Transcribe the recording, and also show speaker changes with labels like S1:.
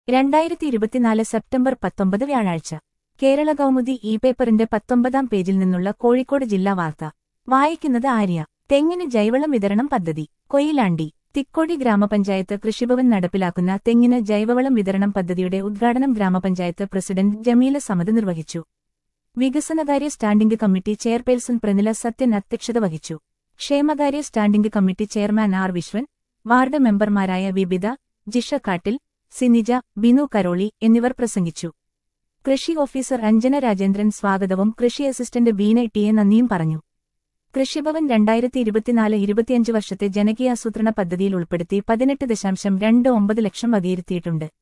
S1: രണ്ടായിരത്തി ഇരുപത്തിനാല് സെപ്റ്റംബർ പത്തൊമ്പത് വ്യാഴാഴ്ച കേരള കൗമുദി ഇ പേപ്പറിന്റെ പത്തൊമ്പതാം പേജിൽ നിന്നുള്ള കോഴിക്കോട് ജില്ലാ വാർത്ത വായിക്കുന്നത് ആര്യ തെങ്ങിന് ജൈവളം വിതരണം പദ്ധതി കൊയിലാണ്ടി തിക്കോടി ഗ്രാമപഞ്ചായത്ത് കൃഷിഭവൻ നടപ്പിലാക്കുന്ന തെങ്ങിന് ജൈവവളം വിതരണം പദ്ധതിയുടെ ഉദ്ഘാടനം ഗ്രാമപഞ്ചായത്ത് പ്രസിഡന്റ് ജമീല സമദ് നിർവഹിച്ചു വികസനകാര്യ standing committee chairperson Pranila Sathyan അധ്യക്ഷത വഹിച്ചു ക്ഷേമകാര്യ standing committee chairman R Viswan ward മെമ്പർമാരായ വിബിത ജിഷ കാട്ടിൽ സിനിജ ബിനു കരോളി എന്നിവർ പ്രസംഗിച്ചു കൃഷി ഓഫീസർ അഞ്ജന രാജേന്ദ്രൻ സ്വാഗതവും കൃഷി അസിസ്റ്റന്റ് ബീന ടി എ നന്ദിയും പറഞ്ഞു കൃഷിഭവൻ രണ്ടായിരത്തി ഇരുപത്തിനാല് ഇരുപത്തിയഞ്ച് വർഷത്തെ ജനകീയാസൂത്രണ പദ്ധതിയിൽ ഉൾപ്പെടുത്തി പതിനെട്ട് ദശാംശം രണ്ട് ഒമ്പത് ലക്ഷം വകയിരുത്തിയിട്ടുണ്ട്